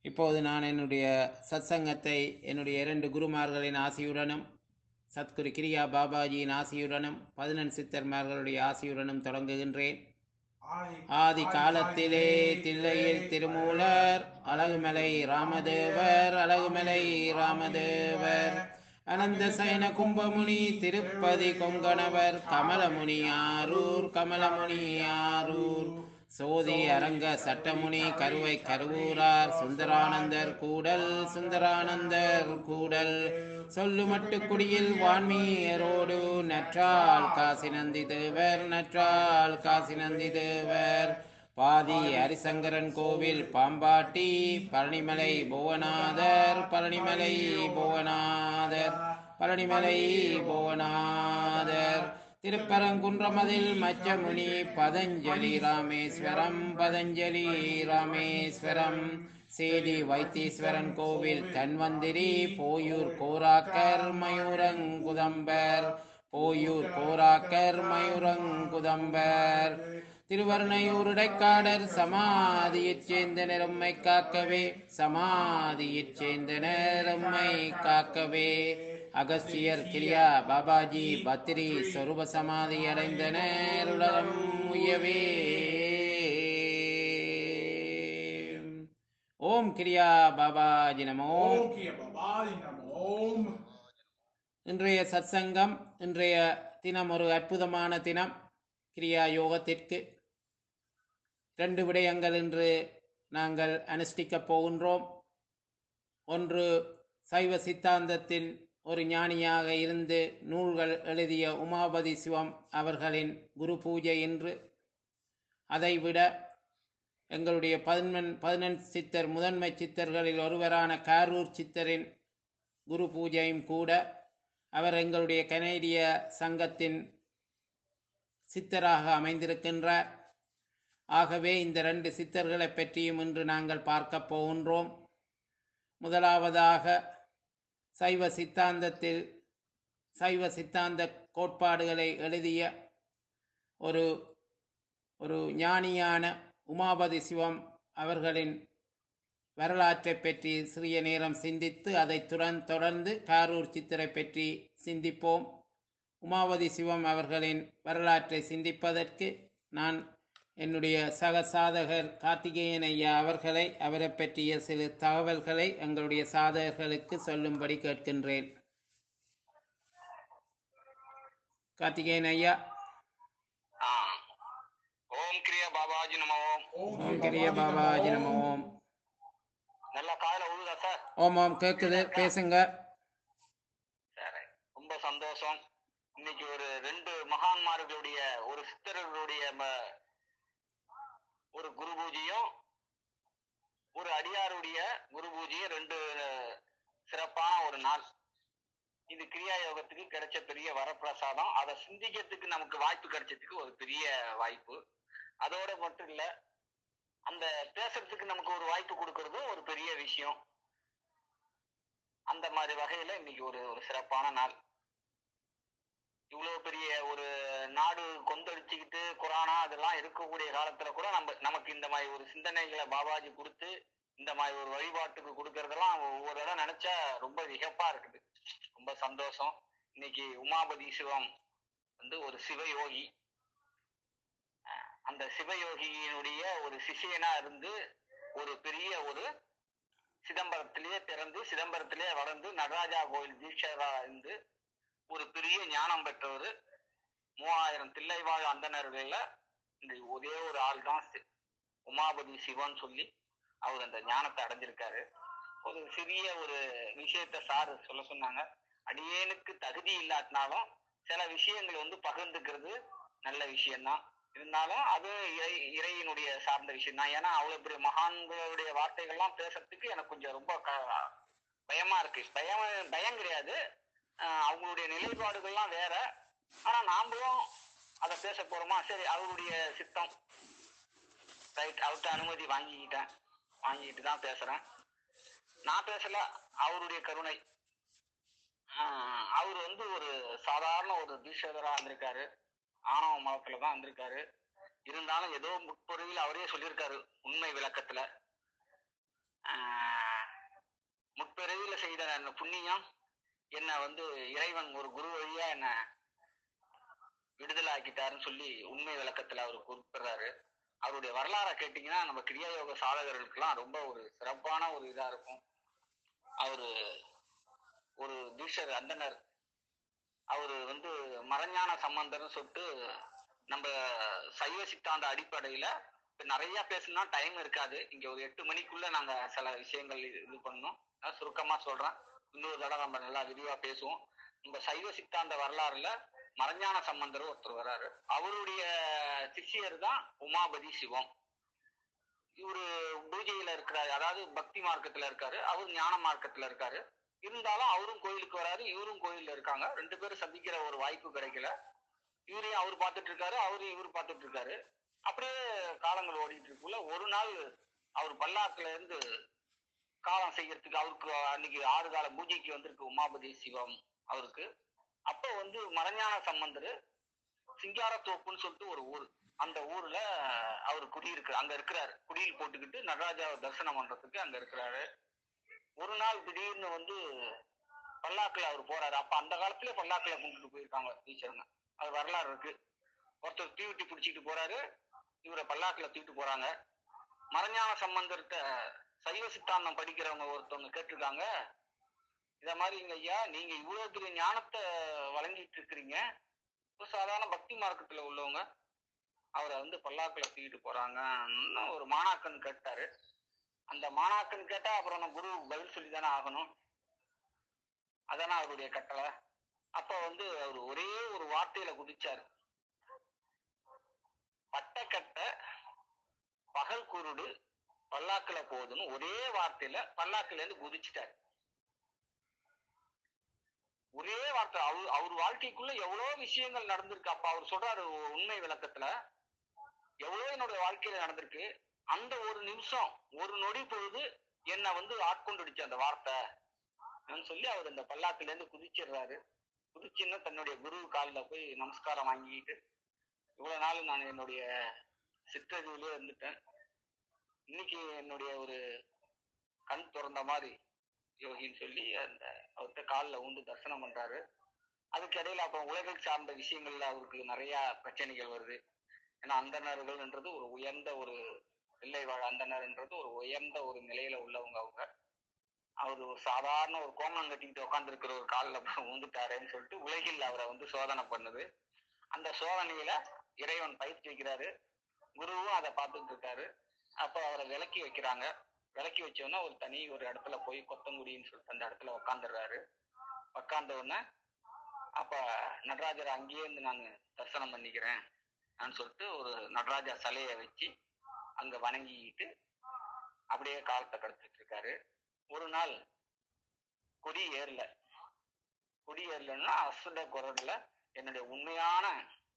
இப்போது நான் என்னுடைய சத்சங்கத்தை என்னுடைய இரண்டு குருமார்களின் ஆசியுடனும் சத்குரு கிரியா பாபாஜியின் ஆசியுடனும் பதினெண் சித்தர்மார்களுடைய ஆசியுடனும் தொடங்குகின்றேன் ஆதி காலத்திலே தில்லையில் திருமூலர் அழகுமலை ராமதேவர் அழகுமலை ராமதேவர் அனந்த சயன கும்பமுனி திருப்பதி கொங்கணவர் கமலமுனி ஆரூர் கமலமுனி ஆரூர் சோதி அரங்க சட்டமுனி கருவை கருவூரார் சுந்தரானந்தர் கூடல் சுந்தரானந்தர் கூடல் சொல்லுமட்டு குடியில் வான்மீயரோடு நற்றால் காசி நந்தி தேவர் நற்றால் காசி நந்தி தேவர் பாதி ஹரிசங்கரன் கோவில் பாம்பாட்டி பழனிமலை புவனாதர் பழனிமலை புவனாதர் பழனிமலை புவனாதர் திருப்பரங்குன்றமதில் மச்சமுனி பதஞ்சலி ராமேஸ்வரம் பதஞ்சலி ராமேஸ்வரம் சேதி வைத்தீஸ்வரன் கோவில் தன்வந்திரி போயூர் கோராக்கர் மயூரங்குதம்பர் போயூர் கோராக்கர் மயூரங்குதம்பர் திருவருணையூருடைக்காடர் சமாதியைச் சேர்ந்த நிறம்மை காக்கவே சமாதியைச் சேர்ந்த நிறம்மை காக்கவே அகஸ்தியர் கிரியா பாபாஜி பத்திரி சொரூப சமாதி அடைந்தனர் உலகம் உயவே ஓம் கிரியா பாபாஜி நமோ ஓம் கிய பவாய் நமோம் இன்றைய சத்சங்கம் இன்றைய தினம் ஒரு அற்புதமான தினம் கிரியா யோகத்திற்கு ரெண்டு விடயங்கள் இன்று நாங்கள் அனுஷ்டிக்கப் போகின்றோம் ஒன்று சைவ சித்தாந்தத்தின் ஒரு ஞானியாக இருந்து நூல்கள் எழுதிய உமாபதி சிவம் அவர்களின் குரு பூஜை இன்று அதைவிட எங்களுடைய பதினெண் பதினெண் சித்தர் முதன்மை சித்தர்களில் ஒருவரான காரூர் சித்தரின் குரு பூஜையும் கூட அவர் எங்களுடைய கனேடிய சங்கத்தின் சித்தராக அமைந்திருக்கின்றார் ஆகவே இந்த ரெண்டு சித்தர்களை பற்றியும் இன்று நாங்கள் பார்க்க போகின்றோம் முதலாவதாக சைவ சித்தாந்தத்தில் சைவ சித்தாந்த கோட்பாடுகளை எழுதிய ஒரு ஒரு ஞானியான உமாபதி சிவம் அவர்களின் வரலாற்றை பற்றி சிறிய நேரம் சிந்தித்து அதை துடன் தொடர்ந்து காரூர் சித்தரை பற்றி சிந்திப்போம் உமாவதி சிவம் அவர்களின் வரலாற்றை சிந்திப்பதற்கு நான் என்னுடைய சக சாதகர் கார்த்திகேயன் ஐயா அவர்களை அவரை பற்றிய சில தகவல்களை எங்களுடைய சாதகர்களுக்கு சொல்லும்படி கேட்கின்றேன் கார்த்திகேயன் ஐயா ஆ. ஓம் கிரியா பாபாஜி நம ஓம் ஓம் கிரிய பாபாஜி நம ஓம் நல்லா காதுல உழுதா சார் ஓம் ஓம் கேட்குது பேசுங்க சரி ரொம்ப சந்தோஷம் இன்னைக்கு ஒரு ரெண்டு மகான்மார்களுடைய ஒரு சித்தர்களுடைய ம- ஒரு குரு பூஜையும் ஒரு அடியாருடைய குரு பூஜையும் ரெண்டு சிறப்பான ஒரு நாள் இது கிரியா யோகத்துக்கு கிடைச்ச பெரிய வரப்பிரசாதம் அதை சிந்திக்கிறதுக்கு நமக்கு வாய்ப்பு கிடைச்சதுக்கு ஒரு பெரிய வாய்ப்பு அதோட மட்டும் இல்ல அந்த பேசுறதுக்கு நமக்கு ஒரு வாய்ப்பு கொடுக்கறதும் ஒரு பெரிய விஷயம் அந்த மாதிரி வகையில இன்னைக்கு ஒரு ஒரு சிறப்பான நாள் இவ்வளவு பெரிய ஒரு நாடு கொந்தளிச்சுக்கிட்டு குரானா அதெல்லாம் இருக்கக்கூடிய காலத்துல கூட நம்ம நமக்கு இந்த மாதிரி ஒரு சிந்தனைகளை பாபாஜி கொடுத்து இந்த மாதிரி ஒரு வழிபாட்டுக்கு கொடுக்கறதெல்லாம் ஒவ்வொரு இடம் நினைச்சா ரொம்ப வியப்பா இருக்குது ரொம்ப சந்தோஷம் இன்னைக்கு உமாபதி சிவம் வந்து ஒரு சிவயோகி அஹ் அந்த சிவயோகியினுடைய ஒரு சிஷியனா இருந்து ஒரு பெரிய ஒரு சிதம்பரத்திலேயே பிறந்து சிதம்பரத்திலேயே வளர்ந்து நடராஜா கோயில் தீட்சரா இருந்து ஒரு பெரிய ஞானம் பெற்றவர் மூவாயிரம் தில்லைவாழ் அந்தணர்கள்ல இந்த ஒரே ஒரு ஆள் தான் சி- உமாபதி சிவன் சொல்லி அவர் அந்த ஞானத்தை அடைஞ்சிருக்காரு ஒரு சிறிய ஒரு விஷயத்த சார் சொல்ல சொன்னாங்க அடியேனுக்கு தகுதி இல்லாட்டினாலும் சில விஷயங்கள் வந்து பகிர்ந்துக்கிறது நல்ல விஷயம்தான் இருந்தாலும் அது இறை இறையினுடைய சார்ந்த விஷயம் தான் ஏன்னா அவ்வளவு பெரிய மகான்களுடைய வார்த்தைகள்லாம் பேசுறதுக்கு எனக்கு கொஞ்சம் ரொம்ப க- பயமா இருக்கு பயம் பயம் கிடையாது ஆஹ் அவங்களுடைய நிலைப்பாடுகள்லாம் வேற ஆனா நாமளும் அதை பேச போறோமா சரி அவருடைய சித்தம் ரைட் அவர்கிட்ட அனுமதி வாங்கிக்கிட்டேன் வாங்கிட்டு தான் பேசுறேன் நான் பேசல அவருடைய கருணை ஆஹ் அவர் வந்து ஒரு சாதாரண ஒரு தீட்சதரா இருந்திருக்காரு ஆணவ மதத்துல தான் இருந்திருக்காரு இருந்தாலும் ஏதோ முற்பொருவில் அவரே சொல்லியிருக்காரு உண்மை விளக்கத்துல ஆஹ் பூஜையில செய்த அந்த புண்ணியம் என்ன வந்து இறைவன் ஒரு குரு வழியா என்ன விடுதலை ஆக்கிட்டாருன்னு சொல்லி உண்மை விளக்கத்துல அவர் குறிப்பிடுறாரு அவருடைய வரலாறை கேட்டீங்கன்னா நம்ம கிரியா யோக சாதகர்களுக்கெல்லாம் ரொம்ப ஒரு சிறப்பான ஒரு இதா இருக்கும் அவரு ஒரு தீஷர் அந்தனர் அவரு வந்து மரஞான சம்பந்தர்னு சொல்லிட்டு நம்ம சைவ சித்தாந்த அடிப்படையில இப்ப நிறைய பேசணும்னா டைம் இருக்காது இங்க ஒரு எட்டு மணிக்குள்ள நாங்க சில விஷயங்கள் இது இது பண்ணோம் நான் சுருக்கமா சொல்றேன் இன்னொரு தடவை நம்ம நல்லா விரிவா பேசுவோம் இந்த சைவ சித்தாந்த வரலாறுல மரஞான சம்பந்தர் ஒருத்தர் வர்றாரு அவருடைய சிஷ்யர் தான் உமாபதி சிவம் இவரு பூஜையில இருக்கிறாரு அதாவது பக்தி மார்க்கத்துல இருக்காரு அவர் ஞான மார்க்கத்துல இருக்காரு இருந்தாலும் அவரும் கோயிலுக்கு வராரு இவரும் கோயில்ல இருக்காங்க ரெண்டு பேரும் சந்திக்கிற ஒரு வாய்ப்பு கிடைக்கல இவரையும் அவர் பார்த்துட்டு இருக்காரு அவரையும் இவர் பார்த்துட்டு இருக்காரு அப்படியே காலங்கள் ஓடிட்டு இருக்குள்ள ஒரு நாள் அவர் பல்லாக்குல இருந்து காலம் செய்யறதுக்கு அவருக்கு அன்னைக்கு ஆறு கால பூஜைக்கு வந்திருக்கு உமாபதி சிவம் அவருக்கு அப்போ வந்து மரஞான சம்பந்தர் சிங்காரத்தோப்புன்னு சொல்லிட்டு ஒரு ஊர் அந்த ஊர்ல அவர் குடியிருக்கு அங்க இருக்கிறாரு குடியில் போட்டுக்கிட்டு நடராஜாவை தரிசனம் பண்றதுக்கு அங்க இருக்கிறாரு ஒரு நாள் திடீர்னு வந்து பல்லாக்குல அவர் போறாரு அப்ப அந்த காலத்துல பல்லாக்குல கொண்டுட்டு போயிருக்காங்க டீச்சருங்க அது வரலாறு இருக்கு ஒருத்தர் தீவிட்டி பிடிச்சிட்டு போறாரு இவரை பல்லாக்குல தூக்கிட்டு போறாங்க மரஞான சம்பந்தர்கிட்ட சைவ சித்தாந்தம் படிக்கிறவங்க ஒருத்தவங்க கேட்டிருக்காங்க இத மாதிரிங்க ஐயா நீங்க இவ்வளவு பெரிய ஞானத்தை வழங்கிட்டு இருக்கிறீங்க ஒரு சாதாரண பக்தி மார்க்கத்துல உள்ளவங்க அவரை வந்து பல்லாக்குல தூக்கிட்டு போறாங்கன்னு ஒரு மாணாக்கன் கேட்டாரு அந்த மாணாக்கன் கேட்டா அப்புறம் நம்ம குரு பதில் சொல்லி தானே ஆகணும் அதானே அவருடைய கட்டளை அப்ப வந்து அவர் ஒரே ஒரு வார்த்தையில குதிச்சாரு பட்டக்கட்ட பகல் குருடு பல்லாக்குல போகுதுன்னு ஒரே வார்த்தையில பல்லாக்குல இருந்து குதிச்சிட்டாரு ஒரே வார்த்தை அவர் அவர் வாழ்க்கைக்குள்ள எவ்வளவு விஷயங்கள் நடந்திருக்கு அப்ப அவர் சொல்றாரு ஒரு உண்மை விளக்கத்துல எவ்வளவு என்னுடைய வாழ்க்கையில நடந்திருக்கு அந்த ஒரு நிமிஷம் ஒரு நொடி பொழுது என்னை வந்து ஆட்கொண்டுடுச்சு அந்த வார்த்தை ன்னு சொல்லி அவர் இந்த பல்லாக்குல இருந்து குதிச்சிடுறாரு குதிச்சுன்னு தன்னுடைய குரு காலில் போய் நமஸ்காரம் வாங்கிட்டு இவ்வளவு நாள் நான் என்னுடைய சிற்றறிவிலே இருந்துட்டேன் இன்னைக்கு என்னுடைய ஒரு கண் திறந்த மாதிரி யோகின்னு சொல்லி அந்த அவர்கிட்ட காலில் ஊந்து தரிசனம் பண்றாரு அதுக்கு இடையில அப்போ உலகை சார்ந்த விஷயங்கள்ல அவருக்கு நிறைய பிரச்சனைகள் வருது ஏன்னா அந்தணர்கள்ன்றது ஒரு உயர்ந்த ஒரு பிள்ளை வாழ் அந்தணர்ன்றது ஒரு உயர்ந்த ஒரு நிலையில உள்ளவங்க அவங்க அவர் ஒரு சாதாரண ஒரு கோமம் கட்டிக்கிட்டு உட்காந்துருக்கிற ஒரு காலில் போய் ஊந்துட்டாருன்னு சொல்லிட்டு உலகில் அவரை வந்து சோதனை பண்ணுது அந்த சோதனையில இறைவன் பயிற்சி வைக்கிறாரு குருவும் அதை பார்த்துட்டு இருக்காரு அப்போ அவரை விலக்கி வைக்கிறாங்க விலக்கி வச்சோன்னா ஒரு தனி ஒரு இடத்துல போய் கொத்தங்குடின்னு சொல்லிட்டு அந்த இடத்துல உக்காந்துடுறாரு உக்காந்த உடனே அப்ப நடராஜரை அங்கேயே இருந்து நான் தரிசனம் பண்ணிக்கிறேன் நான் சொல்லிட்டு ஒரு நடராஜா சிலையை வச்சு அங்க வணங்கிக்கிட்டு அப்படியே காலத்தை கடத்திட்டு இருக்காரு ஒரு நாள் கொடி ஏறல கொடி ஏறலன்னா அசுட குரல்ல என்னுடைய உண்மையான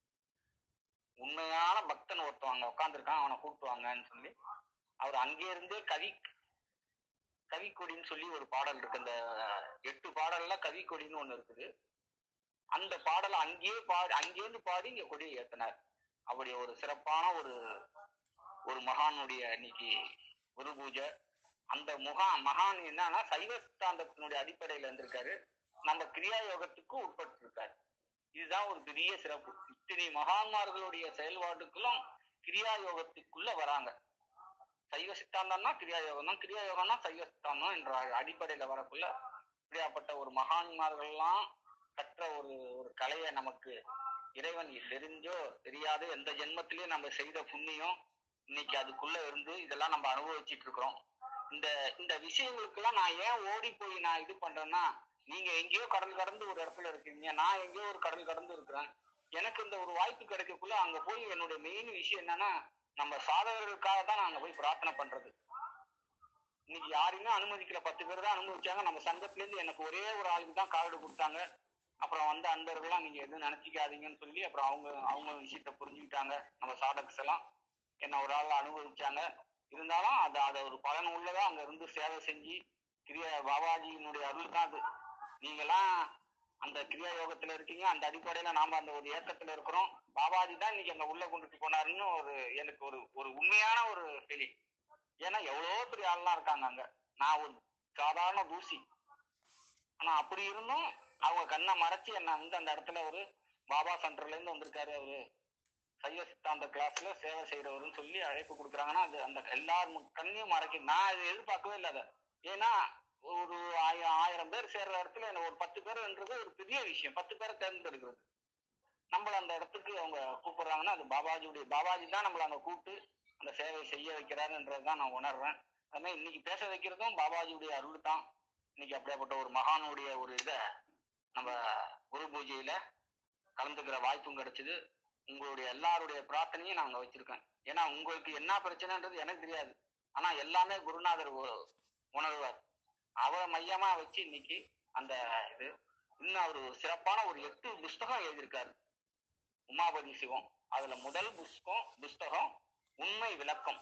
உண்மையான பக்தன் ஒருத்தன் அங்க உட்காந்துருக்கான் அவனை கூப்பிட்டுவாங்கன்னு சொல்லி அவர் அங்கே இருந்தே கவி கவிக்கொடின்னு சொல்லி ஒரு பாடல் இருக்கு அந்த எட்டு பாடல்ல கவிக்கொடின்னு ஒண்ணு இருக்குது அந்த பாடலை அங்கேயே பாடி அங்கேருந்து பாடி இங்க கொடியை ஏத்தினார் அப்படி ஒரு சிறப்பான ஒரு ஒரு மகானுடைய இன்னைக்கு குரு பூஜை அந்த முகா மகான் என்னன்னா சைவ சித்தாந்தத்தினுடைய அடிப்படையில இருந்திருக்காரு நம்ம கிரியா யோகத்துக்கு உட்பட்டு இருக்காரு இதுதான் ஒரு பெரிய சிறப்பு இத்தனை மகான்மார்களுடைய செயல்பாட்டுக்குள்ளும் கிரியா யோகத்துக்குள்ள வராங்க சைவ சித்தாந்தம்னா கிரியா யோகம் தான் கிரியா யோகம்னா சைவ சித்தாந்தம் என்ற அடிப்படையில வரக்குள்ள இப்படியாப்பட்ட ஒரு மகான்மார்கள்லாம் கற்ற ஒரு ஒரு கலையை நமக்கு இறைவன் தெரிஞ்சோ தெரியாதோ எந்த ஜென்மத்திலயும் நம்ம செய்த புண்ணியம் இன்னைக்கு அதுக்குள்ள இருந்து இதெல்லாம் நம்ம அனுபவிச்சிட்டு இருக்கிறோம் இந்த இந்த விஷயங்களுக்கெல்லாம் நான் ஏன் ஓடி போய் நான் இது பண்றேன்னா நீங்க எங்கேயோ கடல் கடந்து ஒரு இடத்துல இருக்கீங்க நான் எங்கேயோ ஒரு கடல் கடந்து இருக்கிறேன் எனக்கு இந்த ஒரு வாய்ப்பு கிடைக்கக்குள்ள அங்க போய் என்னுடைய மெயின் விஷயம் என்னன்னா நம்ம சாதகர்களுக்காக தான் நான் அங்க போய் பிரார்த்தனை பண்றது இன்னைக்கு யாரையுமே அனுமதிக்கல பத்து பேர் தான் அனுமதிச்சாங்க நம்ம சங்கத்துல இருந்து எனக்கு ஒரே ஒரு ஆளுக்கு தான் கார்டு கொடுத்தாங்க அப்புறம் வந்த அன்பர்கள்லாம் நீங்க எதுவும் நினைச்சிக்காதீங்கன்னு சொல்லி அப்புறம் அவங்க அவங்க விஷயத்த புரிஞ்சுக்கிட்டாங்க நம்ம சாதகஸ் எல்லாம் என்ன ஒரு ஆள் அனுபவிச்சாங்க இருந்தாலும் அது அதை ஒரு பலன் உள்ளதா அங்க இருந்து சேவை செஞ்சு கிரியா பாபாஜியினுடைய அருள் தான் அது நீங்கெல்லாம் அந்த கிரியா யோகத்துல இருக்கீங்க அந்த அடிப்படையில நாம அந்த ஒரு ஏக்கத்துல இருக்கிறோம் பாபாஜி தான் இன்னைக்கு அங்க உள்ள கொண்டுட்டு போனாருன்னு ஒரு எனக்கு ஒரு ஒரு உண்மையான ஒரு ஃபீலிங் ஏன்னா எவ்வளவோ பெரிய ஆள்லாம் இருக்காங்க அங்க நான் ஒரு சாதாரண தூசி ஆனா அப்படி இருந்தும் அவங்க கண்ணை மறைச்சு என்ன வந்து அந்த இடத்துல ஒரு பாபா சென்டர்ல இருந்து வந்திருக்காரு அவரு சைவ சித்தாந்த கிளாஸ்ல சேவை செய்யறவருன்னு சொல்லி அழைப்பு கொடுக்குறாங்கன்னா அது அந்த எல்லார் மு- கண்ணையும் மறைக்க நான் அதை எதிர்பார்க்கவே இல்லை அதை ஏன்னா ஒரு ஆய- ஆயிரம் பேர் சேர்ற இடத்துல என்ன ஒரு பத்து பேர்ன்றது ஒரு பெரிய விஷயம் பத்து பேரை தேர்ந்தெடுக்கிறது நம்மள அந்த இடத்துக்கு அவங்க கூப்பிடுறாங்கன்னா அது பாபாஜியுடைய பாபாஜி தான் நம்மள அங்க கூப்பிட்டு அந்த சேவை செய்ய வைக்கிறாருன்றதுதான் நான் உணர்றேன் அது மாதிரி இன்னைக்கு பேச வைக்கிறதும் பாபாஜியுடைய அருள் தான் இன்னைக்கு அப்படியாப்பட்ட ஒரு மகானுடைய ஒரு இத நம்ம குரு பூஜையில கலந்துக்கிற வாய்ப்பும் கிடைச்சது உங்களுடைய எல்லாருடைய பிரார்த்தனையும் நான் அங்க வச்சிருக்கேன் ஏன்னா உங்களுக்கு என்ன பிரச்சனைன்றது எனக்கு தெரியாது ஆனா எல்லாமே குருநாதர் உ- உணர்வார் அவரை மையமா வச்சு இன்னைக்கு அந்த இது இன்னும் அவர் சிறப்பான ஒரு எட்டு புஸ்தகம் எழுதியிருக்காரு உமாபதி சிவம் அதுல முதல் புஸ்தகம் புஸ்தகம் உண்மை விளக்கம்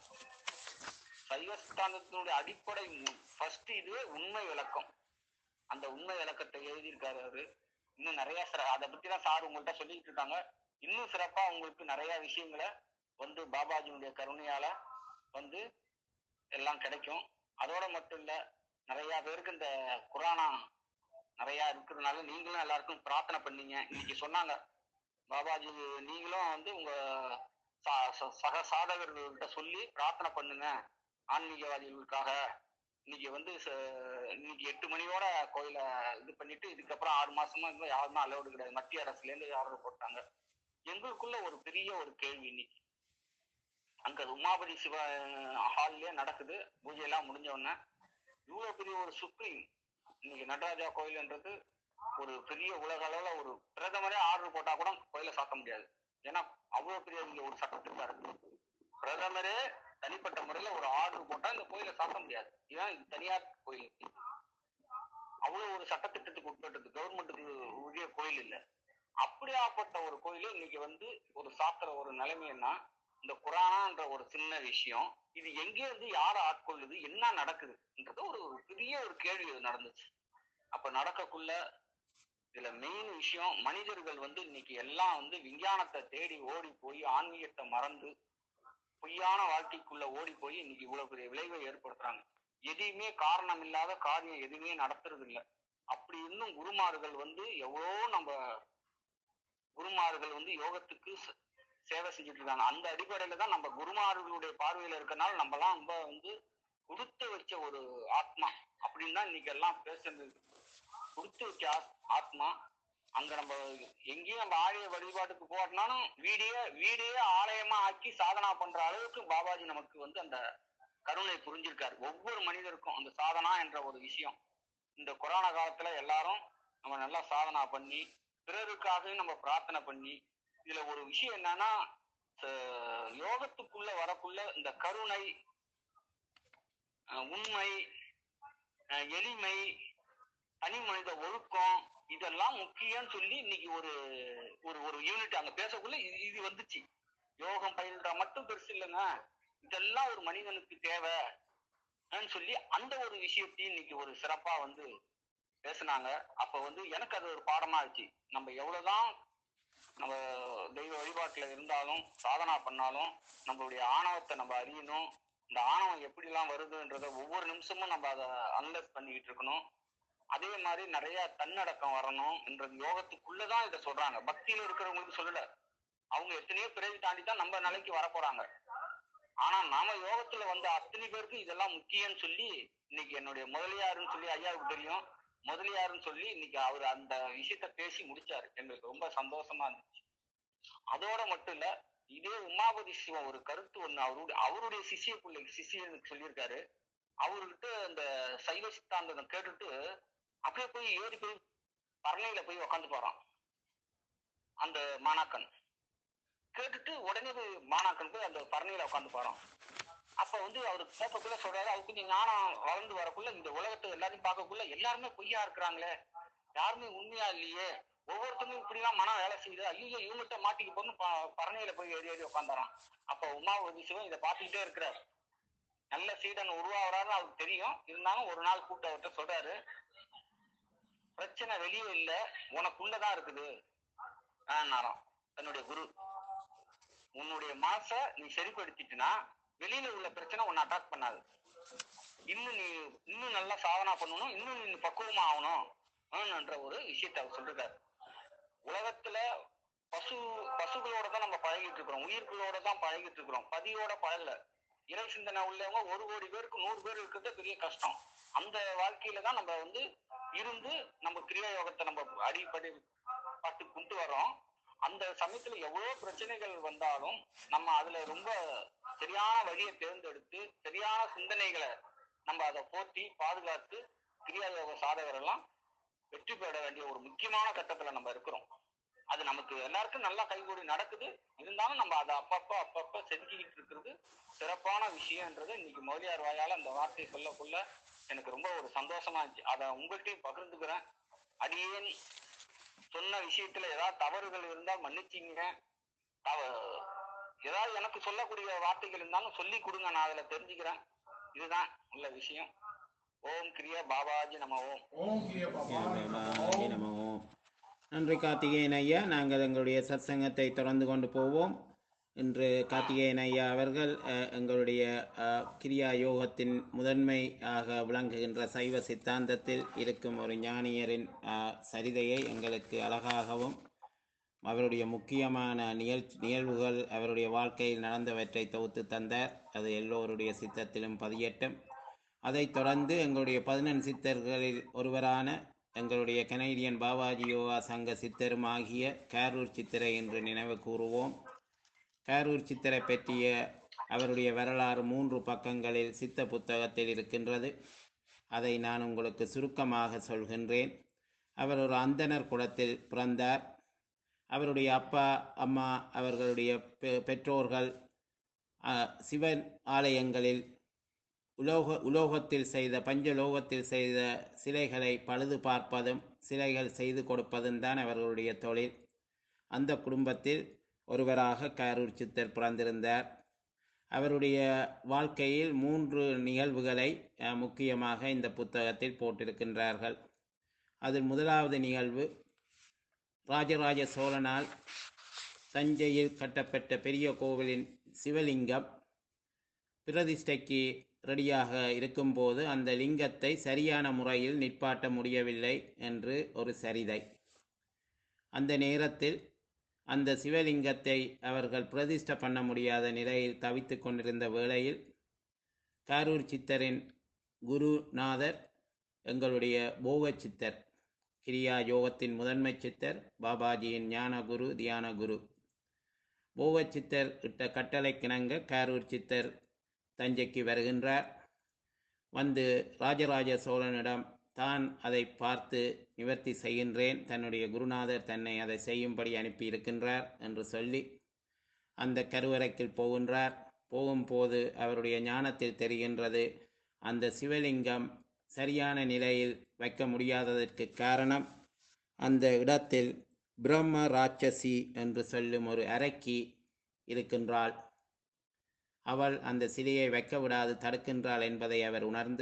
சைவ சித்தாந்தத்தினுடைய அடிப்படை ஃபர்ஸ்ட் இதுவே உண்மை விளக்கம் அந்த உண்மை விளக்கத்தை எழுதியிருக்காரு அவரு இன்னும் நிறைய சிற- அதை பத்தி தான் சார் உங்கள்கிட்ட சொல்லிட்டு இருக்காங்க இன்னும் சிறப்பா உங்களுக்கு நிறைய விஷயங்களை வந்து பாபாஜியுடைய கருணையால வந்து எல்லாம் கிடைக்கும் அதோட மட்டும் இல்ல நிறைய பேருக்கு இந்த குரானா நிறைய இருக்கிறதுனால நீங்களும் எல்லாருக்கும் பிரார்த்தனை பண்ணீங்க இன்னைக்கு சொன்னாங்க பாபாஜி நீங்களும் வந்து உங்க ச- ச- சக சாதகர்கள்கிட்ட சொல்லி பிரார்த்தனை பண்ணுங்க ஆன்மீகவாதிகளுக்காக இன்னைக்கு வந்து ச- இன்னைக்கு எட்டு மணியோட கோயில இது பண்ணிட்டு இதுக்கப்புறம் ஆறு மாசமா இருந்தா யாருமே அலோடு கிடையாது மத்திய அரசுல இருந்து ஆர்டர் போட்டாங்க எங்களுக்குள்ள ஒரு பெரிய ஒரு கேள்வி இன்னைக்கு அங்க உமாபதி சிவ ஹால்லயே நடக்குது பூஜை எல்லாம் முடிஞ்ச உடனே இவ்வளவு பெரிய ஒரு சுப்ரீம் இன்னைக்கு நடராஜா கோயில்ன்றது ஒரு பெரிய உலக அளவுல ஒரு பிரதமரே ஆர்டர் போட்டா கூட கோயில சாத்த முடியாது ஏன்னா அவ்வளவு பெரிய இங்க ஒரு சட்டத்திட்டா இருக்கு பிரதமரே தனிப்பட்ட முறையில ஒரு ஆர்டர் போட்டா இந்த கோயிலை சாத்த முடியாது ஏன் இது தனியார் கோயில் அவ்வளவு ஒரு சட்டத்திட்டத்துக்கு உட்பட்டது கவர்மெண்ட்டுக்கு உரிய கோயில் இல்ல அப்படியாப்பட்ட ஒரு கோயில் இன்னைக்கு வந்து ஒரு சாத்துற ஒரு நிலைமைன்னா இந்த குரானான்ற ஒரு சின்ன விஷயம் இது எங்கே இருந்து யாரை ஆட்கொள்ளுது என்ன நடக்குதுன்றது ஒரு ஒரு பெரிய ஒரு கேள்வி இது நடந்துச்சு அப்ப நடக்கக்குள்ள இதுல மெயின் விஷயம் மனிதர்கள் வந்து இன்னைக்கு எல்லாம் வந்து விஞ்ஞானத்தை தேடி ஓடி போய் ஆன்மீகத்தை மறந்து பொய்யான வாழ்க்கைக்குள்ள ஓடி போய் இன்னைக்கு இவ்வளவு பெரிய விளைவை ஏற்படுத்துறாங்க எதையுமே காரணம் இல்லாத காரியம் எதுவுமே நடத்துறது இல்ல அப்படி இன்னும் குருமார்கள் வந்து எவ்வளோ நம்ம குருமார்கள் வந்து யோகத்துக்கு ச- சேவை செஞ்சுட்டு இருக்காங்க அந்த அடிப்படையில தான் நம்ம குருமார்களுடைய பார்வையில இருக்கனால நம்ம எல்லாம் ரொம்ப வந்து கொடுத்து வச்ச ஒரு ஆத்மா அப்படின்னு தான் இன்னைக்கு எல்லாம் பேசுறது கொடுத்து வச்ச ஆத்- ஆத்மா அங்க நம்ம எங்கேயும் நம்ம ஆலய வழிபாட்டுக்கு போட்டோம்னாலும் வீடியே வீடியே ஆலயமா ஆக்கி சாதனா பண்ற அளவுக்கு பாபாஜி நமக்கு வந்து அந்த கருணை புரிஞ்சிருக்காரு ஒவ்வொரு மனிதருக்கும் அந்த சாதனா என்ற ஒரு விஷயம் இந்த கொரோனா காலத்துல எல்லாரும் நம்ம நல்லா சாதனா பண்ணி பிறருக்காகவும் நம்ம பிரார்த்தனை பண்ணி இதுல ஒரு விஷயம் என்னன்னா ச- யோகத்துக்குள்ள வரக்குள்ள இந்த கருணை அஹ் உண்மை அஹ் எளிமை தனி மனித ஒழுக்கம் இதெல்லாம் முக்கியம்னு சொல்லி இன்னைக்கு ஒரு ஒரு ஒரு யூனிட் அங்க பேசக்குள்ள இது இது வந்துச்சு யோகம் பயில்றா மட்டும் பெருசு இல்லைங்க இதெல்லாம் ஒரு மனிதனுக்கு தேவை ன்னு சொல்லி அந்த ஒரு விஷயத்தையும் இன்னைக்கு ஒரு சிறப்பா வந்து பேசுனாங்க அப்ப வந்து எனக்கு அது ஒரு பாடமா ஆச்சு நம்ம எவ்வளவுதான் நம்ம தெய்வ வழிபாட்டுல இருந்தாலும் சாதனா பண்ணாலும் நம்மளுடைய ஆணவத்தை நம்ம அறியணும் இந்த ஆணவம் எப்படிலாம் வருதுன்றத ஒவ்வொரு நிமிஷமும் நம்ம அதை அனலைஸ் பண்ணிக்கிட்டு இருக்கணும் அதே மாதிரி நிறைய தன்னடக்கம் வரணும் என்றது யோகத்துக்குள்ளதான் இதை சொல்றாங்க பக்தியில இருக்கிறவங்களுக்கு சொல்லல அவங்க எத்தனையோ பிறகு தாண்டி தான் நம்ம நிலைக்கு வர போறாங்க ஆனா நாம யோகத்துல வந்த அத்தனை பேருக்கு இதெல்லாம் முக்கியம்னு சொல்லி இன்னைக்கு என்னுடைய முதலியாருன்னு சொல்லி ஐயாவுக்கு தெரியும் முதலியாருன்னு சொல்லி இன்னைக்கு அவர் அந்த விஷயத்த பேசி முடிச்சாரு எங்களுக்கு ரொம்ப சந்தோஷமா இருந்துச்சு அதோட மட்டும் இல்ல இதே உமாபதி சிவம் ஒரு கருத்து ஒண்ணு அவருடைய அவருடைய சிஷிய பிள்ளைக்கு சிஷியனுக்கு சொல்லியிருக்காரு அவர்கிட்ட அந்த சைவ சித்தாந்தம் கேட்டுட்டு அப்படியே போய் ஏறி போய் பரணையில போய் உக்காந்து போறான் அந்த மாணாக்கன் கேட்டுட்டு உடனே போய் மாணாக்கன் போய் அந்த பரணையில உட்காந்து போறான் அப்ப வந்து அவரு போக்கக்குள்ள சொல்றாரு அவருக்கு கொஞ்சம் ஞானம் வளர்ந்து வரக்குள்ள இந்த உலகத்தை எல்லாரையும் பார்க்கக்குள்ள எல்லாருமே பொய்யா இருக்கிறாங்களே யாருமே உண்மையா இல்லையே ஒவ்வொருத்தரும் இப்படிலாம் மனம் வேலை செய்யுது ஐயோ இவங்ககிட்ட மாட்டிக்க போன்னு ப- பரணையில போய் ஏறி ஏறி உட்காந்துறான் அப்ப உமாவதி சிவன் இதை பார்த்துக்கிட்டே இருக்கிறார் நல்ல சீடன் உருவாகிறாருன்னு அவருக்கு தெரியும் இருந்தாலும் ஒரு நாள் கூட்ட அவர்கிட்ட சொல்றாரு பிரச்சனை வெளியே இல்ல உனக்குள்ளதான் இருக்குது ஆனாராம் தன்னுடைய குரு உன்னுடைய மனச நீ சரிப்படுத்திட்டுனா வெளியில உள்ள பிரச்சனை உன்னை அட்டாக் பண்ணாது இன்னும் நீ இன்னும் நல்லா சாதனா பண்ணணும் இன்னும் நீ பக்குவமா ஆகணும் என்ற ஒரு விஷயத்தை அவர் சொல்றாரு உலகத்துல பசு பசுகளோட தான் நம்ம பழகிட்டு இருக்கிறோம் உயிர்களோட தான் பழகிட்டு இருக்கிறோம் பதியோட பழகல இறை சிந்தனை உள்ளவங்க ஒரு கோடி பேருக்கு நூறு பேர் இருக்கிறது பெரிய கஷ்டம் அந்த வாழ்க்கையில தான் நம்ம வந்து இருந்து நம்ம கிரியா யோகத்தை நம்ம அடிப்படை பட்டு கொண்டு வரோம் அந்த சமயத்துல எவ்வளவு பிரச்சனைகள் வந்தாலும் நம்ம அதுல ரொம்ப சரியான வழியை தேர்ந்தெடுத்து சரியான சிந்தனைகளை நம்ம அதை போற்றி பாதுகாத்து கிரியா யோக சாதகர் எல்லாம் வெற்றி பெற வேண்டிய ஒரு முக்கியமான கட்டத்துல நம்ம இருக்கிறோம் அது நமக்கு எல்லாருக்கும் நல்லா கைகூடி நடக்குது இருந்தாலும் நம்ம அதை அப்பப்ப அப்பப்ப செஞ்சுக்கிட்டு இருக்கிறது சிறப்பான விஷயம்ன்றது இன்னைக்கு மௌலியார் வாயால அந்த வார்த்தையை சொல்லக்குள்ள எனக்கு ரொம்ப ஒரு சந்தோஷமா இருந்துச்சு அதை உங்கள்கிட்டயும் பகிர்ந்துக்கிறேன் அடியேன் சொன்ன விஷயத்துல ஏதாவது தவறுகள் இருந்தால் மன்னிச்சிங்க தவ- ஏதாவது எனக்கு சொல்லக்கூடிய வார்த்தைகள் இருந்தாலும் சொல்லி கொடுங்க நான் அதுல தெரிஞ்சுக்கிறேன் இதுதான் உள்ள விஷயம் ஓம் கிரியா பாபாஜி நம ஓம் ஓம் கிரிய பாபாஜி பாபாஜி நமோ நன்றி கார்த்திகேயன் ஐயா நாங்கள் எங்களுடைய சத்சங்கத்தை தொடர்ந்து கொண்டு போவோம் இன்று கார்த்திகேயன் ஐயா அவர்கள் அஹ், எங்களுடைய அஹ், கிரியா யோகத்தின் முதன்மையாக விளங்குகின்ற சைவ சித்தாந்தத்தில் இருக்கும் ஒரு ஞானியரின் அஹ், சரிதையை எங்களுக்கு அழகாகவும் அவருடைய முக்கியமான நிகழ் நிகழ்வுகள் அவருடைய வாழ்க்கையில் நடந்தவற்றை தொகுத்து தந்தார் அது எல்லோருடைய சித்தத்திலும் பதியட்டும் அதைத் தொடர்ந்து எங்களுடைய பதினெண் சித்தர்களில் ஒருவரான எங்களுடைய கனேடியன் பாபாஜி யோகா சங்க சித்தரும் ஆகிய கேரூர் சித்தரை என்று நினைவு கூறுவோம் கேரூர் சித்தரை பற்றிய அவருடைய வரலாறு மூன்று பக்கங்களில் சித்த புத்தகத்தில் இருக்கின்றது அதை நான் உங்களுக்கு சுருக்கமாக சொல்கின்றேன் அவர் ஒரு அந்தணர் குலத்தில் பிறந்தார் அவருடைய அப்பா அம்மா அவர்களுடைய பெ- பெற்றோர்கள் அஹ், சிவன் ஆலயங்களில் உலோக உலோகத்தில் செய்த பஞ்சலோகத்தில் செய்த சிலைகளை பழுது பார்ப்பதும் சிலைகள் செய்து கொடுப்பதும் தான் அவர்களுடைய தொழில் அந்த குடும்பத்தில் ஒருவராக காரூர் சித்தர் பிறந்திருந்தார் அவருடைய வாழ்க்கையில் மூன்று நிகழ்வுகளை அஹ், முக்கியமாக இந்த புத்தகத்தில் போட்டிருக்கின்றார்கள் அதில் முதலாவது நிகழ்வு ராஜராஜ சோழனால் தஞ்சையில் கட்டப்பட்ட பெரிய கோவிலின் சிவலிங்கம் பிரதிஷ்டைக்கு ரெடியாக இருக்கும்போது அந்த லிங்கத்தை சரியான முறையில் நிற்பாட்ட முடியவில்லை என்று ஒரு சரிதை அந்த நேரத்தில் அந்த சிவலிங்கத்தை அவர்கள் பிரதிஷ்டை பண்ண முடியாத நிலையில் தவித்துக் கொண்டிருந்த வேளையில் காரூர் சித்தரின் குருநாதர் எங்களுடைய போக சித்தர் கிரியா யோகத்தின் முதன்மை சித்தர் பாபாஜியின் ஞான குரு தியான குரு போக சித்தர் இட்ட கட்டளை கிணங்க காரூர் சித்தர் தஞ்சைக்கு வருகின்றார் வந்து ராஜராஜ சோழனிடம் தான் அதை பார்த்து நிவர்த்தி செய்கின்றேன் தன்னுடைய குருநாதர் தன்னை அதை செய்யும்படி அனுப்பி இருக்கின்றார் என்று சொல்லி அந்த கருவறைக்குள் போகின்றார் போகும்போது அவருடைய ஞானத்தில் தெரிகின்றது அந்த சிவலிங்கம் சரியான நிலையில் வைக்க முடியாததற்கு காரணம் அந்த இடத்தில் பிரம்ம ராட்சசி என்று சொல்லும் ஒரு அரக்கி இருக்கின்றாள் அவள் அந்த சிலையை வைக்க விடாது தடுக்கின்றாள் என்பதை அவர் உணர்ந்து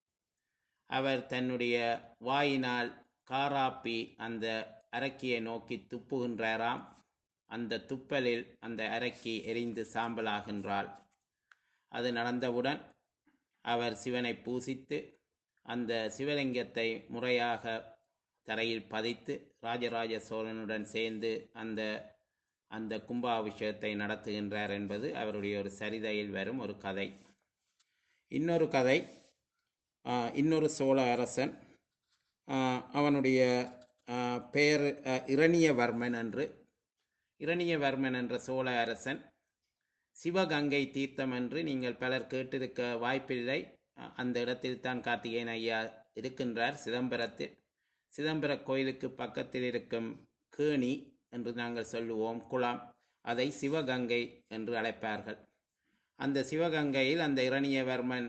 அவர் தன்னுடைய வாயினால் காராப்பி அந்த அரக்கியை நோக்கி துப்புகின்றாராம் அந்த துப்பலில் அந்த அரக்கி எரிந்து சாம்பலாகின்றாள் அது நடந்தவுடன் அவர் சிவனை பூசித்து அந்த சிவலிங்கத்தை முறையாக தரையில் பதித்து ராஜராஜ சோழனுடன் சேர்ந்து அந்த அந்த கும்பாபிஷேகத்தை நடத்துகின்றார் என்பது அவருடைய ஒரு சரிதையில் வரும் ஒரு கதை இன்னொரு கதை ஆஹ், இன்னொரு சோழ அரசன் ஆஹ், அவனுடைய ஆஹ், பெயர் ஆஹ், இரணியவர்மன் என்று இரணியவர்மன் என்ற சோழ அரசன் சிவகங்கை தீர்த்தம் என்று நீங்கள் பலர் கேட்டிருக்க வாய்ப்பில்லை அ- அந்த இடத்தில் தான் கார்த்திகேயன் ஐயா இருக்கின்றார் சிதம்பரத்தில் சிதம்பர கோயிலுக்கு பக்கத்தில் இருக்கும் கேணி என்று நாங்கள் சொல்லுவோம் குளம் அதை சிவகங்கை என்று அழைப்பார்கள் அந்த சிவகங்கையில் அந்த இரணியவர்மன்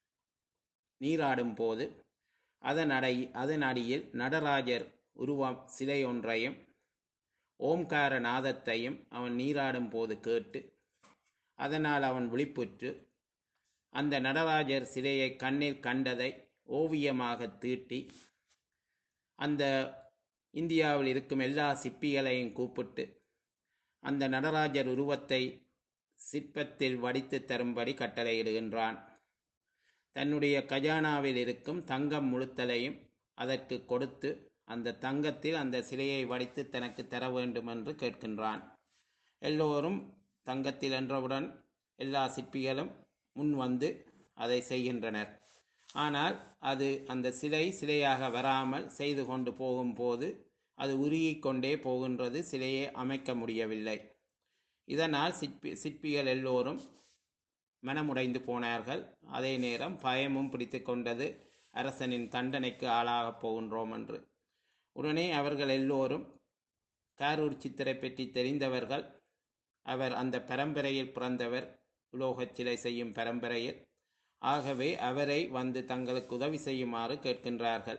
நீராடும் போது அதன் அடை அதன் அடியில் நடராஜர் உருவம் சிலை ஒன்றையும் ஓம்கார நாதத்தையும் அவன் நீராடும் போது கேட்டு அதனால் அவன் விழிப்புற்று அந்த நடராஜர் சிலையை கண்ணில் கண்டதை ஓவியமாக தீட்டி அந்த இந்தியாவில் இருக்கும் எல்லா சிப்பிகளையும் கூப்பிட்டு அந்த நடராஜர் உருவத்தை சிற்பத்தில் வடித்து தரும்படி கட்டளையிடுகின்றான் தன்னுடைய கஜானாவில் இருக்கும் தங்கம் முழுத்தலையும் அதற்கு கொடுத்து அந்த தங்கத்தில் அந்த சிலையை வடித்து தனக்கு தர வேண்டும் என்று கேட்கின்றான் எல்லோரும் தங்கத்தில் என்றவுடன் எல்லா சிற்பிகளும் முன் வந்து அதை செய்கின்றனர் ஆனால் அது அந்த சிலை சிலையாக வராமல் செய்து கொண்டு போகும்போது அது உருகிக் கொண்டே போகின்றது சிலையை அமைக்க முடியவில்லை இதனால் சிற்பி சிற்பிகள் எல்லோரும் மனமுடைந்து போனார்கள் அதே நேரம் பயமும் பிடித்து கொண்டது அரசனின் தண்டனைக்கு ஆளாகப் போகின்றோம் என்று உடனே அவர்கள் எல்லோரும் காரூர் சித்தரை பற்றி தெரிந்தவர்கள் அவர் அந்த பரம்பரையில் பிறந்தவர் உலோகச் சிலை செய்யும் பரம்பரையில் ஆகவே அவரை வந்து தங்களுக்கு உதவி செய்யுமாறு கேட்கின்றார்கள்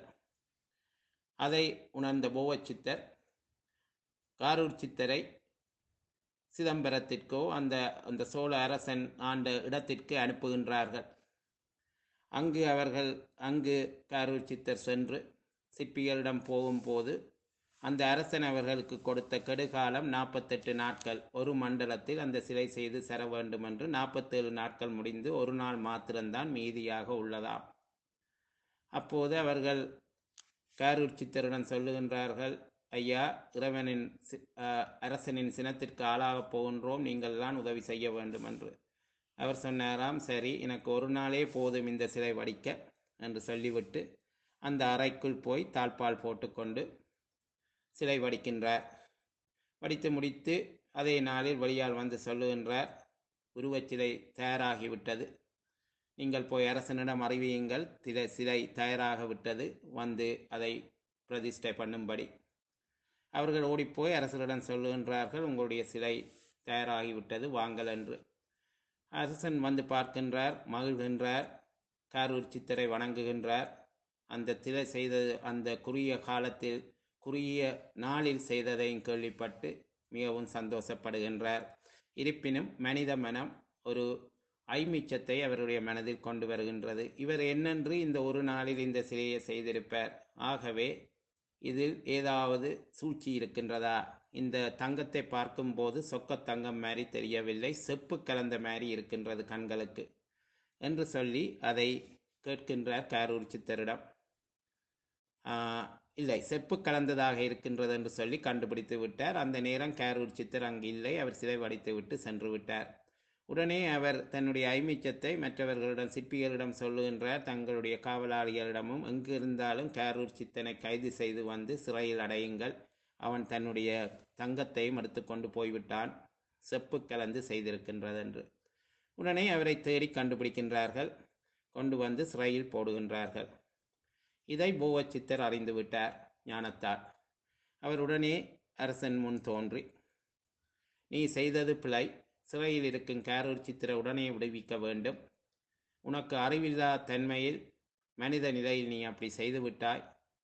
அதை உணர்ந்த போவச் சித்தர் காரூர் சித்தரை சிதம்பரத்திற்கோ அந்த அந்த சோழ அரசன் ஆண்ட இடத்திற்கு அனுப்புகின்றார்கள் அங்கு அவர்கள் அங்கு காரூர் சித்தர் சென்று சிற்பிகளிடம் போகும்போது அந்த அரசன் அவர்களுக்கு கொடுத்த கெடுகாலம் நாற்பத்தெட்டு நாட்கள் ஒரு மண்டலத்தில் அந்த சிலை செய்து செர வேண்டும் என்று நாற்பத்தேழு நாட்கள் முடிந்து ஒரு நாள் மாத்திரம்தான் மீதியாக உள்ளதாம் அப்போது அவர்கள் காரூர் சித்தருடன் சொல்லுகின்றார்கள் ஐயா இறைவனின் சி- அஹ், அரசனின் சினத்திற்கு ஆளாகப் போகின்றோம் நீங்கள் தான் உதவி செய்ய வேண்டும் என்று அவர் சொன்னாராம் சரி எனக்கு ஒரு நாளே போதும் இந்த சிலை வடிக்க என்று சொல்லிவிட்டு அந்த அறைக்குள் போய் தாழ்பால் போட்டுக்கொண்டு சிலை வடிக்கின்றார் வடித்து முடித்து அதே நாளில் வழியால் வந்து சொல்லுகின்றார் உருவச்சிலை தயாராகிவிட்டது நீங்கள் போய் அரசனிடம் அறிவியுங்கள் சிலை சிலை தயாராக விட்டது வந்து அதை பிரதிஷ்டை பண்ணும்படி அவர்கள் ஓடிப்போய் அரசரிடம் சொல்லுகின்றார்கள் உங்களுடைய சிலை தயாராகிவிட்டது வாங்கள் என்று அரசன் வந்து பார்க்கின்றார் மகிழ்கின்றார் காரூர் சித்தரை வணங்குகின்றார் அந்த சிலை செய்தது அந்த குறுகிய காலத்தில் குறுகிய நாளில் செய்ததையும் கேள்விப்பட்டு மிகவும் சந்தோஷப்படுகின்றார் இருப்பினும் மனித மனம் ஒரு ஐமிச்சத்தை அவருடைய மனதில் கொண்டு வருகின்றது இவர் என்னென்று இந்த ஒரு நாளில் இந்த சிலையை செய்திருப்பார் ஆகவே இதில் ஏதாவது சூழ்ச்சி இருக்கின்றதா இந்த தங்கத்தை பார்க்கும்போது சொக்க தங்கம் மாதிரி தெரியவில்லை செப்பு கலந்த மாதிரி இருக்கின்றது கண்களுக்கு என்று சொல்லி அதை கேட்கின்றார் காரூர் சித்தரிடம் ஆஹ், இல்லை செப்பு கலந்ததாக இருக்கின்றது என்று சொல்லி கண்டுபிடித்து விட்டார் அந்த நேரம் காரூர் சித்தர் அங்கு இல்லை அவர் சிலை வடித்து விட்டு சென்று விட்டார் உடனே அவர் தன்னுடைய ஐமிச்சத்தை மற்றவர்களிடம் சிற்பிகளிடம் சொல்லுகின்றார் தங்களுடைய காவலாளிகளிடமும் எங்கு இருந்தாலும் காரூர் சித்தனை கைது செய்து வந்து சிறையில் அடையுங்கள் அவன் தன்னுடைய தங்கத்தையும் எடுத்துக்கொண்டு போய்விட்டான் செப்பு கலந்து செய்திருக்கின்றது என்று உடனே அவரை தேடி கண்டுபிடிக்கின்றார்கள் கொண்டு வந்து சிறையில் போடுகின்றார்கள் இதை போவச்சித்தர் அறிந்து விட்டார் ஞானத்தால் அவர் உடனே அரசன் முன் தோன்றி நீ செய்தது பிழை சிறையில் இருக்கும் கேரூர் சித்திர உடனே விடுவிக்க வேண்டும் உனக்கு அறிவில்லா தன்மையில் மனித நிலையில் நீ அப்படி செய்து விட்டாய்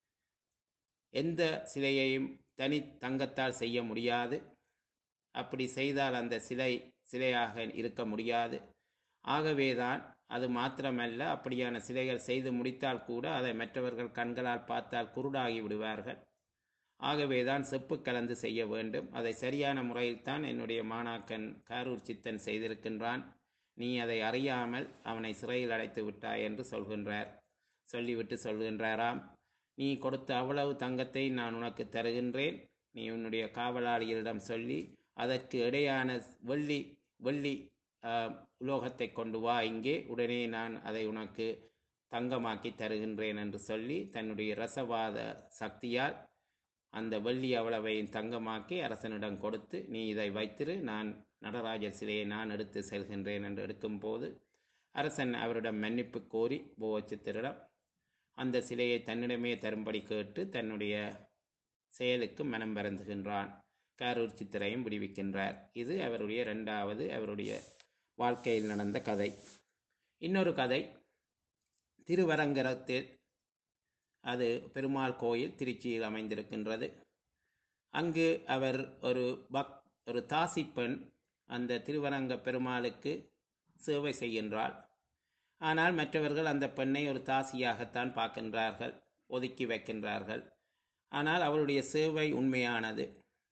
எந்த சிலையையும் தனி தங்கத்தால் செய்ய முடியாது அப்படி செய்தால் அந்த சிலை சிலையாக இருக்க முடியாது ஆகவேதான் அது மாத்திரமல்ல அப்படியான சிலைகள் செய்து முடித்தால் கூட அதை மற்றவர்கள் கண்களால் பார்த்தால் குருடாகி விடுவார்கள் ஆகவேதான் செப்பு கலந்து செய்ய வேண்டும் அதை சரியான முறையில்தான் என்னுடைய மாணாக்கன் காரூர் சித்தன் செய்திருக்கின்றான் நீ அதை அறியாமல் அவனை சிறையில் அடைத்து விட்டாய் என்று சொல்கின்றார் சொல்லிவிட்டு சொல்கின்றாராம் நீ கொடுத்த அவ்வளவு தங்கத்தை நான் உனக்கு தருகின்றேன் நீ உன்னுடைய காவலாளிகளிடம் சொல்லி அதற்கு இடையான வெள்ளி வெள்ளி ஆஹ், உலோகத்தை கொண்டு வா இங்கே உடனே நான் அதை உனக்கு தங்கமாக்கி தருகின்றேன் என்று சொல்லி தன்னுடைய ரசவாத சக்தியால் அந்த வெள்ளி அவ்வளவையும் தங்கமாக்கி அரசனிடம் கொடுத்து நீ இதை வைத்திரு நான் நடராஜர் சிலையை நான் எடுத்து செல்கின்றேன் என்று எடுக்கும்போது அரசன் அவரிடம் மன்னிப்பு கோரி போவச்சித்திரிடம் அந்த சிலையை தன்னிடமே தரும்படி கேட்டு தன்னுடைய செயலுக்கு மனம் வருந்துகின்றான் காரூர் சித்திரையும் விடுவிக்கின்றார் இது அவருடைய இரண்டாவது அவருடைய வாழ்க்கையில் நடந்த கதை இன்னொரு கதை திருவரங்கரத்தில் அது பெருமாள் கோயில் திருச்சியில் அமைந்திருக்கின்றது அங்கு அவர் ஒரு பக் ஒரு தாசி பெண் அந்த திருவரங்க பெருமாளுக்கு சேவை செய்கின்றாள் ஆனால் மற்றவர்கள் அந்த பெண்ணை ஒரு தாசியாகத்தான் பார்க்கின்றார்கள் ஒதுக்கி வைக்கின்றார்கள் ஆனால் அவளுடைய சேவை உண்மையானது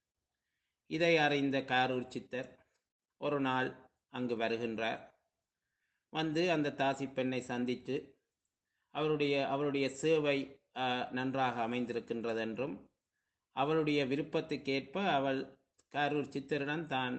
இதை அறிந்த காரூர் சித்தர் ஒரு நாள் அங்கு வருகின்றார் வந்து அந்த தாசி பெண்ணை சந்தித்து அவருடைய அவருடைய சேவை அஹ், நன்றாக அமைந்திருக்கின்றதென்றும் அவளுடைய விருப்பத்துக்கேற்ப அவள் காரூர் சித்தரிடம் தான்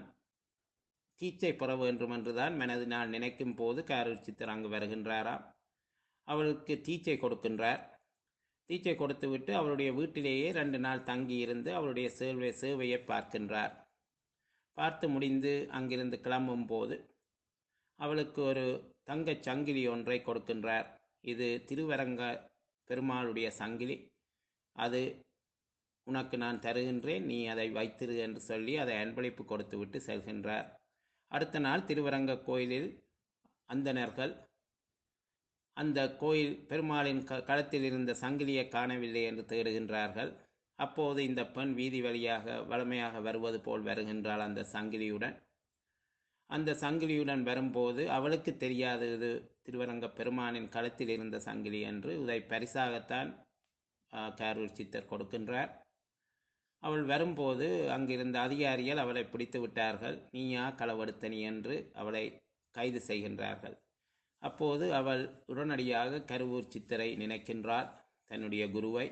தீச்சை பெற வேண்டும் என்றுதான் மனதினால் நினைக்கும் போது காரூர் சித்தர் அங்கு வருகின்றாராம் அவளுக்கு தீச்சை கொடுக்கின்றார் தீச்சை கொடுத்துவிட்டு அவளுடைய வீட்டிலேயே ரெண்டு நாள் தங்கி இருந்து அவளுடைய சேவை சேவையை பார்க்கின்றார் பார்த்து முடிந்து அங்கிருந்து கிளம்பும் போது அவளுக்கு ஒரு தங்கச் சங்கிலி ஒன்றை கொடுக்கின்றார் இது திருவரங்க பெருமாளுடைய சங்கிலி அது உனக்கு நான் தருகின்றேன் நீ அதை வைத்திரு என்று சொல்லி அதை அன்பளிப்பு கொடுத்துவிட்டு செல்கின்றார் அடுத்த நாள் திருவரங்க கோயிலில் அந்தணர்கள் அந்த கோயில் பெருமாளின் க களத்தில் இருந்த சங்கிலியை காணவில்லை என்று தேடுகின்றார்கள் அப்போது இந்த பெண் வீதி வழியாக வளமையாக வருவது போல் வருகின்றாள் அந்த சங்கிலியுடன் அந்த சங்கிலியுடன் வரும்போது அவளுக்கு தெரியாது இது திருவரங்க பெருமானின் களத்தில் இருந்த சங்கிலி என்று இதை பரிசாகத்தான் ஆஹ், காரூர் சித்தர் கொடுக்கின்றார் அவள் வரும்போது அங்கிருந்த அதிகாரிகள் அவளை பிடித்து விட்டார்கள் நீயா களவெடுத்தனி என்று அவளை கைது செய்கின்றார்கள் அப்போது அவள் உடனடியாக கருவூர் சித்தரை நினைக்கின்றாள் தன்னுடைய குருவை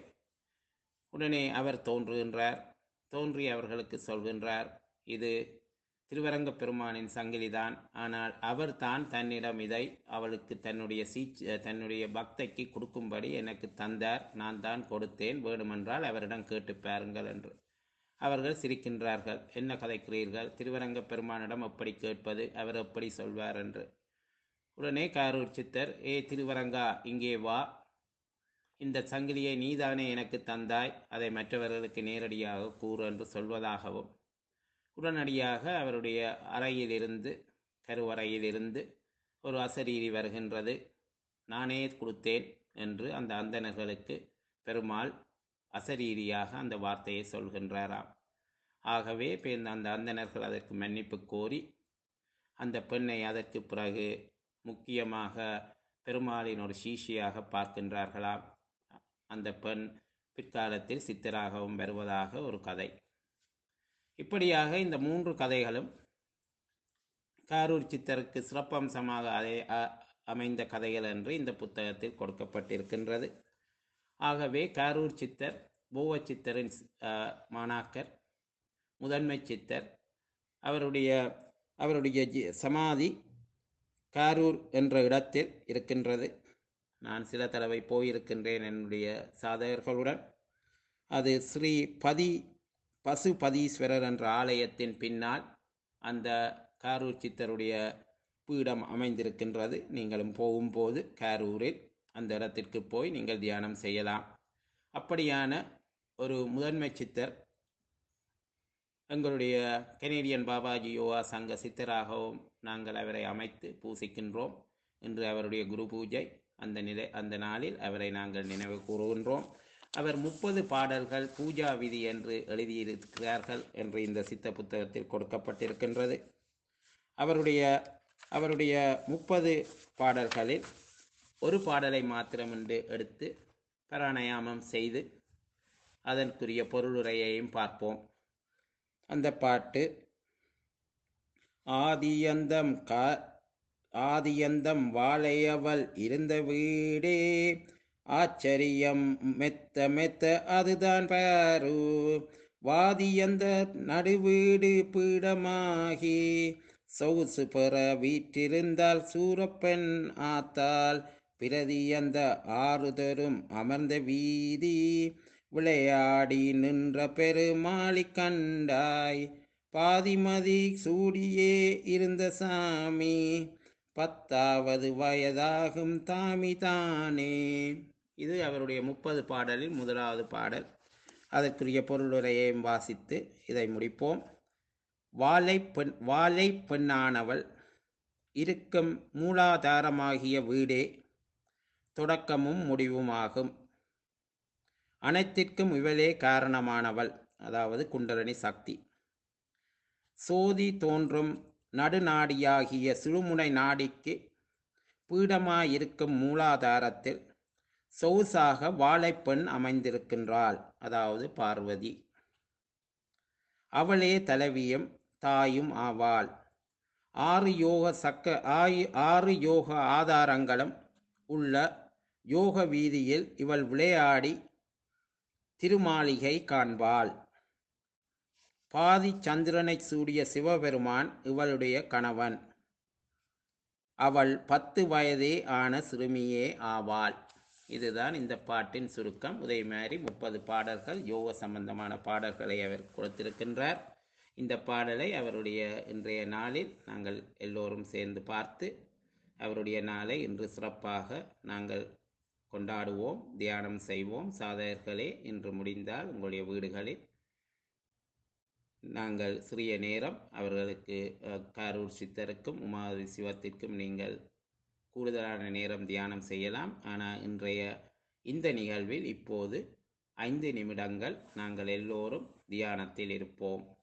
உடனே அவர் தோன்றுகின்றார் தோன்றி அவர்களுக்கு சொல்கின்றார் இது திருவரங்க பெருமானின் சங்கிலிதான் ஆனால் அவர் தான் தன்னிடம் இதை அவளுக்கு தன்னுடைய சீச் தன்னுடைய பக்தைக்கு கொடுக்கும்படி எனக்கு தந்தார் நான் தான் கொடுத்தேன் வேண்டுமென்றால் அவரிடம் கேட்டு பாருங்கள் என்று அவர்கள் சிரிக்கின்றார்கள் என்ன கதைக்கிறீர்கள் திருவரங்க பெருமானிடம் எப்படி கேட்பது அவர் எப்படி சொல்வார் என்று உடனே காரூர் சித்தர் ஏ திருவரங்கா இங்கே வா இந்த சங்கிலியை நீதானே எனக்கு தந்தாய் அதை மற்றவர்களுக்கு நேரடியாக கூறு என்று சொல்வதாகவும் உடனடியாக அவருடைய அறையிலிருந்து கருவறையிலிருந்து ஒரு அசரீரி வருகின்றது நானே கொடுத்தேன் என்று அந்த அந்தணர்களுக்கு பெருமாள் அசரீரியாக அந்த வார்த்தையை சொல்கின்றாராம் ஆகவே இப்போ இந்த அந்த அந்தணர்கள் அதற்கு மன்னிப்பு கோரி அந்த பெண்ணை அதற்கு பிறகு முக்கியமாக பெருமாளின் ஒரு சீஷியாக பார்க்கின்றார்களாம் அந்த பெண் பிற்காலத்தில் சித்தராகவும் வருவதாக ஒரு கதை இப்படியாக இந்த மூன்று கதைகளும் காரூர் சித்தருக்கு சிறப்பம்சமாக அதை அ- அமைந்த கதைகள் என்று இந்த புத்தகத்தில் கொடுக்கப்பட்டிருக்கின்றது ஆகவே காரூர் சித்தர் பூவ சித்தரின் அஹ், மாணாக்கர் முதன்மை சித்தர் அவருடைய அவருடைய ஜி- சமாதி காரூர் என்ற இடத்தில் இருக்கின்றது நான் சில தடவை போயிருக்கின்றேன் என்னுடைய சாதகர்களுடன் அது ஸ்ரீ பதி பசுபதீஸ்வரர் என்ற ஆலயத்தின் பின்னால் அந்த காரூர் சித்தருடைய பீடம் அமைந்திருக்கின்றது நீங்களும் போகும்போது காரூரில் அந்த இடத்திற்கு போய் நீங்கள் தியானம் செய்யலாம் அப்படியான ஒரு முதன்மை சித்தர் எங்களுடைய கனேடியன் பாபாஜி யோகா சங்க சித்தராகவும் நாங்கள் அவரை அமைத்து பூசிக்கின்றோம் இன்று அவருடைய குரு பூஜை அந்த நிலை அந்த நாளில் அவரை நாங்கள் நினைவு கூறுகின்றோம் அவர் முப்பது பாடல்கள் பூஜா விதி என்று எழுதியிருக்கிறார்கள் என்று இந்த சித்த புத்தகத்தில் கொடுக்கப்பட்டிருக்கின்றது அவருடைய அவருடைய முப்பது பாடல்களில் ஒரு பாடலை மாத்திரமென்று எடுத்து பிராணாயாமம் செய்து அதற்குரிய பொருளுரையையும் பார்ப்போம் அந்த பாட்டு ஆதியந்தம் கா ஆதியந்தம் வாழையவள் இருந்த வீடே ஆச்சரியம் மெத்த மெத்த அதுதான் பாரு வாதியந்த நடுவீடு பீடமாகி சொகுசு பெற வீற்றிருந்தால் சூரப்பெண் ஆத்தால் பிரதியந்த ஆறுதரும் அமர்ந்த வீதி விளையாடி நின்ற பெருமாளி கண்டாய் பாதிமதி சூடியே இருந்த சாமி பத்தாவது வயதாகும் தாமி தானே இது அவருடைய முப்பது பாடலில் முதலாவது பாடல் அதற்குரிய பொருளுரையையும் வாசித்து இதை முடிப்போம் வாழை பெண் வாழை பெண்ணானவள் இருக்கும் மூலாதாரமாகிய வீடே தொடக்கமும் முடிவுமாகும் அனைத்திற்கும் இவளே காரணமானவள் அதாவது குண்டலினி சக்தி சோதி தோன்றும் நடுநாடியாகிய சிறுமுனை நாடிக்கு பீடமாயிருக்கும் மூலாதாரத்தில் சொகுசாக வாழைப்பெண் அமைந்திருக்கின்றாள் அதாவது பார்வதி அவளே தலைவியும் தாயும் ஆவாள் ஆறு யோக சக்க ஆயு ஆறு யோக ஆதாரங்களும் உள்ள யோக வீதியில் இவள் விளையாடி திருமாளிகை காண்பாள் பாதி சந்திரனை சூடிய சிவபெருமான் இவளுடைய கணவன் அவள் பத்து வயதே ஆன சிறுமியே ஆவாள் இதுதான் இந்த பாட்டின் சுருக்கம் இதே மாதிரி முப்பது பாடல்கள் யோக சம்பந்தமான பாடல்களை அவர் கொடுத்திருக்கின்றார் இந்த பாடலை அவருடைய இன்றைய நாளில் நாங்கள் எல்லோரும் சேர்ந்து பார்த்து அவருடைய நாளை இன்று சிறப்பாக நாங்கள் கொண்டாடுவோம் தியானம் செய்வோம் சாதகர்களே இன்று முடிந்தால் உங்களுடைய வீடுகளில் நாங்கள் சிறிய நேரம் அவர்களுக்கு அஹ், காரூர் சித்தருக்கும் உமாதி சிவத்திற்கும் நீங்கள் கூடுதலான நேரம் தியானம் செய்யலாம் ஆனால் இன்றைய இந்த நிகழ்வில் இப்போது ஐந்து நிமிடங்கள் நாங்கள் எல்லோரும் தியானத்தில் இருப்போம்